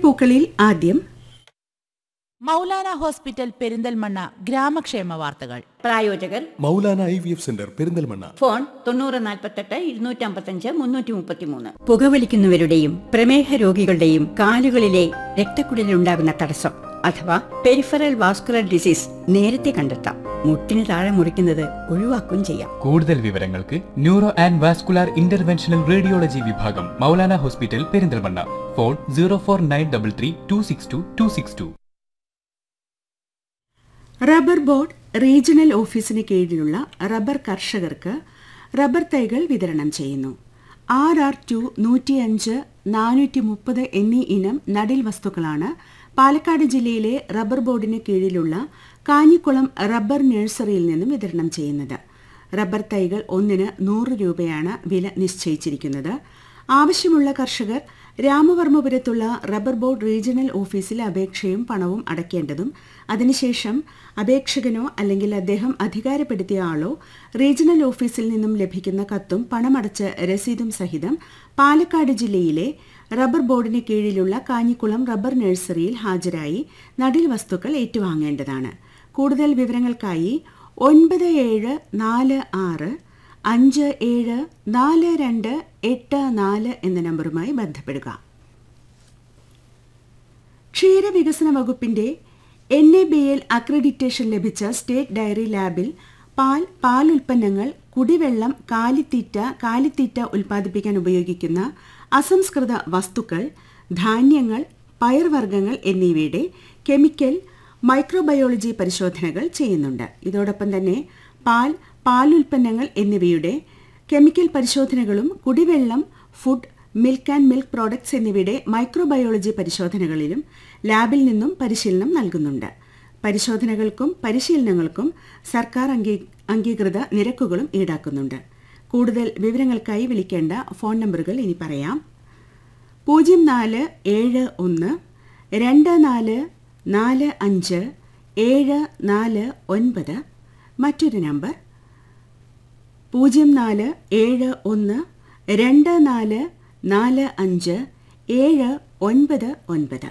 പകൽപ്പൂക്കളിൽ ആദ്യം മൗലാന ഹോസ്പിറ്റൽ പെരിന്തൽമണ്ണ ഗ്രാമക്ഷേമ വാർത്തകൾ പ്രായോജകർ Moulana I V F centre Perinthalmanna phone തൊണ്ണൂറ് നാൽപ്പത്തെട്ട് ഇരുന്നൂറ്റമ്പത്തഞ്ച് മുന്നൂറ്റി മുപ്പത്തിമൂന്ന് പുകവലിക്കുന്നവരുടെയും പ്രമേഹ രോഗികളുടെയും കാലുകളിലെ രക്തക്കുഴലിലുണ്ടാകുന്ന തടസ്സം അഥവാ പെരിഫറൽ വാസ്കുലർ ഡിസീസ് നേരത്തെ കണ്ടെത്താം മുട്ടിന് താഴെ മുറിക്കുന്നത് ഒഴിവാക്കും ചെയ്യാം കൂടുതൽ വിവരങ്ങൾക്ക് neuro and vascular interventional radiology വിഭാഗം Moulana hospital Perinthalmanna phone zero four nine double three two six two two six two rubber board regional ഓഫീസിന് കീഴിലുള്ള റബ്ബർ കർഷകർക്ക് റബ്ബർ തൈകൾ വിതരണം ചെയ്യുന്നു ആർ ആർ ടു നൂറ്റിയഞ്ച് നാനൂറ്റി മുപ്പത് എന്നീ ഇനം നടീൽ വസ്തുക്കളാണ് പാലക്കാട് ജില്ലയിലെ റബ്ബർ ബോർഡിന് കീഴിലുള്ള കാഞ്ഞിക്കുളം റബ്ബർ നഴ്സറിയിൽ നിന്നും വിതരണം ചെയ്യുന്നത് റബ്ബർ തൈകൾ ഒന്നിന് നൂറ് രൂപയാണ് വില നിശ്ചയിച്ചിരിക്കുന്നത് ആവശ്യമുള്ള കർഷകർ രാമവർമ്മപുരത്തുള്ള റബ്ബർ ബോർഡ് റീജിയണൽ ഓഫീസിൽ അപേക്ഷയും പണവും അടയ്ക്കേണ്ടതും അതിനുശേഷം അപേക്ഷകനോ അല്ലെങ്കിൽ അദ്ദേഹം അധികാരപ്പെടുത്തിയ ആളോ റീജിയണൽ ഓഫീസിൽ നിന്നും ലഭിക്കുന്ന കത്തും പണമടച്ച് രസീതും സഹിതം പാലക്കാട് ജില്ലയിലെ റബ്ബർ ബോർഡിന് കീഴിലുള്ള കാഞ്ഞിക്കുളം റബ്ബർ നഴ്സറിയിൽ ഹാജരായി നടീൽ വസ്തുക്കൾ ഏറ്റുവാങ്ങേണ്ടതാണ് കൂടുതൽ വിവരങ്ങൾക്കായി ഒൻപത് ഏഴ് നാല് ആറ് അഞ്ച് ഏഴ് നാല് രണ്ട് എട്ട് നാല് എന്ന നമ്പറുമായി ബന്ധപ്പെടുക ക്ഷീരവികസന വകുപ്പിന്റെ N A B L accreditation ലഭിച്ച സ്റ്റേറ്റ് ഡയറി ലാബിൽ പാൽ പാൽ ഉൽപ്പന്നങ്ങൾ കുടിവെള്ളം കാലിത്തീറ്റ കാലിത്തീറ്റ ഉൽപ്പാദിപ്പിക്കാൻ ഉപയോഗിക്കുന്ന അസംസ്കൃത വസ്തുക്കൾ ധാന്യങ്ങൾ പയർവർഗ്ഗങ്ങൾ എന്നിവയുടെ കെമിക്കൽ മൈക്രോബയോളജി പരിശോധനകൾ ചെയ്യുന്നുണ്ട് ഇതോടൊപ്പം തന്നെ പാൽ പാലുൽപ്പന്നങ്ങൾ എന്നിവയുടെ കെമിക്കൽ പരിശോധനകളും കുടിവെള്ളം food milk and milk products എന്നിവയുടെ മൈക്രോബയോളജി പരിശോധനകളിലും ലാബിൽ നിന്നും പരിശീലനം നൽകുന്നുണ്ട് പരിശോധനകൾക്കും പരിശീലനങ്ങൾക്കും സർക്കാർ അംഗീ അംഗീകൃത നിരക്കുകളും ഈടാക്കുന്നുണ്ട് കൂടുതൽ വിവരങ്ങൾക്കായി വിളിക്കേണ്ട ഫോൺ നമ്പറുകൾ ഇനി പറയാം പൂജ്യം നാല് ഏഴ് ഒന്ന് രണ്ട് നാല് നാല് അഞ്ച് ഏഴ് നാല് ഒൻപത് മറ്റൊരു നമ്പർ പൂജ്യം നാല് ഏഴ് ഒന്ന് രണ്ട് നാല് നാല് അഞ്ച് ഏഴ് ഒൻപത് ഒൻപത്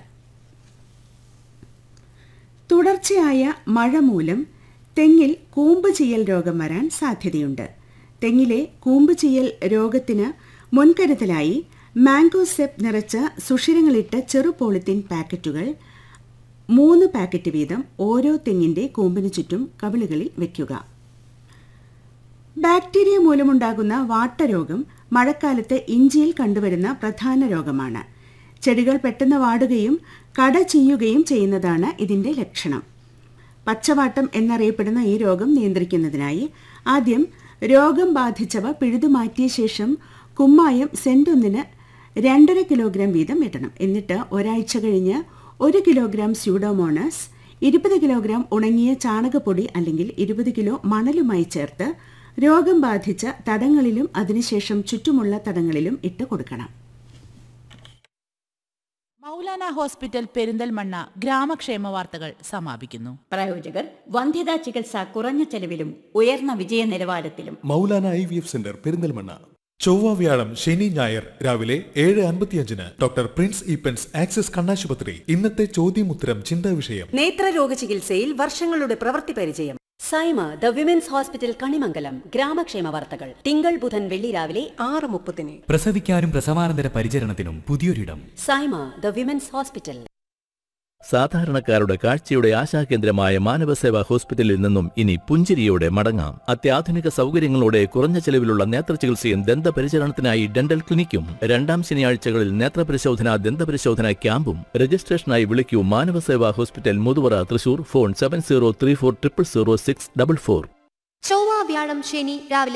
തുടർച്ചയായ മഴ മൂലം തെങ്ങിൽ കൂമ്പ് ചെയ്യൽ രോഗം വരാൻ സാധ്യതയുണ്ട് തെങ്ങിലെ കൂമ്പ് ചെയ്യൽ രോഗത്തിന് മുൻകരുതലായി മാംഗോ സെപ്പ് നിറച്ച സുഷിരങ്ങളിട്ട ചെറു പോളിത്തീൻ പാക്കറ്റുകൾ മൂന്ന് പാക്കറ്റ് വീതം ഓരോ തെങ്ങിന്റെ കൂമ്പിന് ചുറ്റും കവിളുകളിൽ വയ്ക്കുക ബാക്ടീരിയ മൂലമുണ്ടാകുന്ന വാട്ടരോഗം മഴക്കാലത്ത് ഇഞ്ചിയിൽ കണ്ടുവരുന്ന പ്രധാന രോഗമാണ് ചെടികൾ പെട്ടെന്ന് വാടുകയും കട ചെയ്യുകയും ചെയ്യുന്നതാണ് ഇതിന്റെ ലക്ഷണം പച്ചവാട്ടം എന്നറിയപ്പെടുന്ന ഈ രോഗം നിയന്ത്രിക്കുന്നതിനായി ആദ്യം രോഗം ബാധിച്ചവ പിഴുതുമാറ്റിയ ശേഷം കുമ്മായം സെന്റൊന്നിന് രണ്ടര കിലോഗ്രാം വീതം ഇടണം എന്നിട്ട് ഒരാഴ്ച കഴിഞ്ഞ് ഒരു കിലോഗ്രാം സ്യൂഡോമോണസ് ഇരുപത് കിലോഗ്രാം ഉണങ്ങിയ ചാണകപ്പൊടി അല്ലെങ്കിൽ ഇരുപത് കിലോ മണലുമായി ചേർത്ത് രോഗം ബാധിച്ച തടങ്ങളിലും അതിനുശേഷം ചുറ്റുമുള്ള തടങ്ങളിലും ഇട്ട് കൊടുക്കണം മൗലാന ഹോസ്പിറ്റൽ പെരിന്തൽമണ്ണ ഗ്രാമക്ഷേമ വാർത്തകൾ സമാപിക്കുന്നു പ്രായോജകർ വന്ധ്യതാ ചികിത്സ കുറഞ്ഞ ചെലവിലും ഉയർന്ന വിജയ നിലവാരത്തിലും Moulana I V F centre Perinthalmanna ചൊവ്വ വ്യാഴം ശനി ഞായർ രാവിലെ ഏഴ് അൻപത്തിയഞ്ചിന് ഡോക്ടർ പ്രിൻസ് ഈപ്പൻസ് ആക്സിസ് കണ്ണാശുപത്രി ഇന്നത്തെ ചോദ്യമുത്തരം ചിന്താ വിഷയം നേത്രരോഗ ചികിത്സയിൽ വർഷങ്ങളുടെ പ്രവൃത്തി പരിചയം Saima the women's hospital Kanimangalam ഗ്രാമക്ഷേമ വാർത്തകൾ തിങ്കൾ ബുധൻ വെള്ളി രാവിലെ ആറ് മുപ്പതിന് പ്രസവിക്കാനും പ്രസവാനന്തര പരിചരണത്തിനും പുതിയൊരിടം സൈമ ദ വിമൻസ് ഹോസ്പിറ്റൽ സാധാരണക്കാരുടെ കാഴ്ചയുടെ ആശാകേന്ദ്രമായ മാനവസേവ ഹോസ്പിറ്റലിൽ നിന്നും ഇനി പുഞ്ചിരിയോടെ മടങ്ങാം അത്യാധുനിക സൗകര്യങ്ങളോടെ കുറഞ്ഞ ചെലവിലുള്ള നേത്രചികിത്സയും ദന്തപരിചരണത്തിനായി ഡെന്റൽ ക്ലിനിക്കും രണ്ടാം ശനിയാഴ്ചകളിൽ നേത്രപരിശോധന ദന്തപരിശോധന ക്യാമ്പും രജിസ്ട്രേഷനായി വിളിക്കൂ Manavaseva hospital Muthuvara Thrissur phone seven zero three four triple zero six double four ചൊവ്വ വ്യാഴം ശനി രാവിലെ